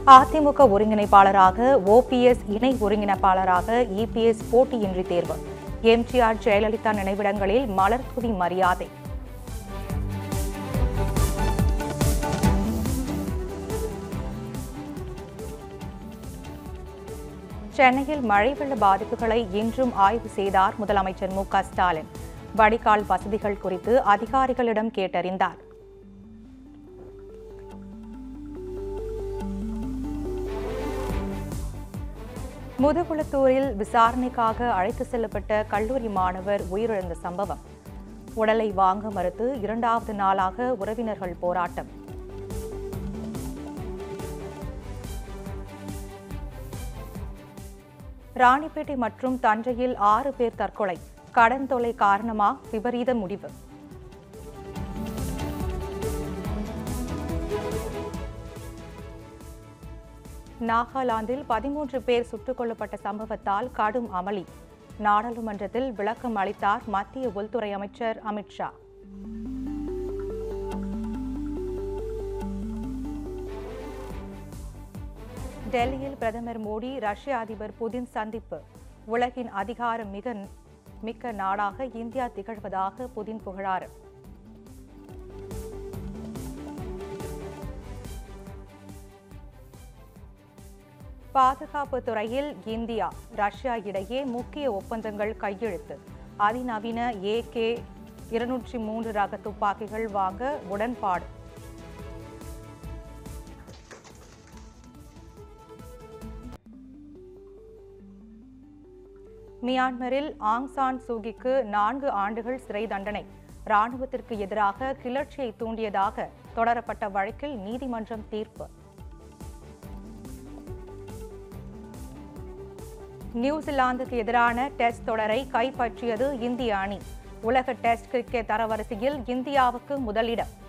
அதிமுக ஒருங்கிணைப்பாளராக ஓபிஎஸ் இணை ஒருங்கிணைப்பாளராக இபிஎஸ் போட்டியின்றி தேர்வு எம்ஜிஆர் ஜெயலலிதா நினைவிடங்களில் மலர் தூவி மரியாதை சென்னையில் மழை வெள்ள பாதிப்புகளை இன்றும் ஆய்வு செய்தார் முதலமைச்சர் மு க ஸ்டாலின் வடிகால் வசதிகள் குறித்து அதிகாரிகளிடம் கேட்டறிந்தார் முதுகுளத்தூரில் விசாரணைக்காக அழைத்து செல்லப்பட்ட கல்லூரி மாணவர் உயிரிழந்த சம்பவம் உடலை வாங்க மறுத்து இரண்டாவது நாளாக உறவினர்கள் போராட்டம் ராணிப்பேட்டை மற்றும் தஞ்சையில் ஆறு பேர் தற்கொலை கடன் தொல்லை காரணமா விபரீத முடிவு நாகாலாந்தில் பதிமூன்று பேர் சுட்டுக் கொல்லப்பட்ட சம்பவத்தால் கடும் அமளி நாடாளுமன்றத்தில் விளக்கம் அளித்தார் மத்திய உள்துறை அமைச்சர் அமித்ஷா டெல்லியில் பிரதமர் மோடி ரஷ்ய அதிபர் புதின் சந்திப்பு உலகின் அதிகாரம் மிக மிக்க நாடாக இந்தியா திகழ்வதாக புதின் புகழாரம் பாதுகாப்பு துறையில் இந்தியா ரஷ்யா இடையே முக்கிய ஒப்பந்தங்கள் கையெழுத்து அதிநவீன ஏகே இருநூற்றி மூன்று ரக துப்பாக்கிகள் வாங்க உடன்பாடு மியான்மரில் ஆங் சான் சூகிக்கு நான்கு ஆண்டுகள் சிறை தண்டனை ராணுவத்திற்கு எதிராக கிளர்ச்சியை தூண்டியதாக தொடரப்பட்ட வழக்கில் நீதிமன்றம் தீர்ப்பு நியூசிலாந்துக்கு எதிரான டெஸ்ட் தொடரை கைப்பற்றியது இந்திய அணி உலக டெஸ்ட் கிரிக்கெட் தரவரிசையில் இந்தியாவுக்கு முதலிடம்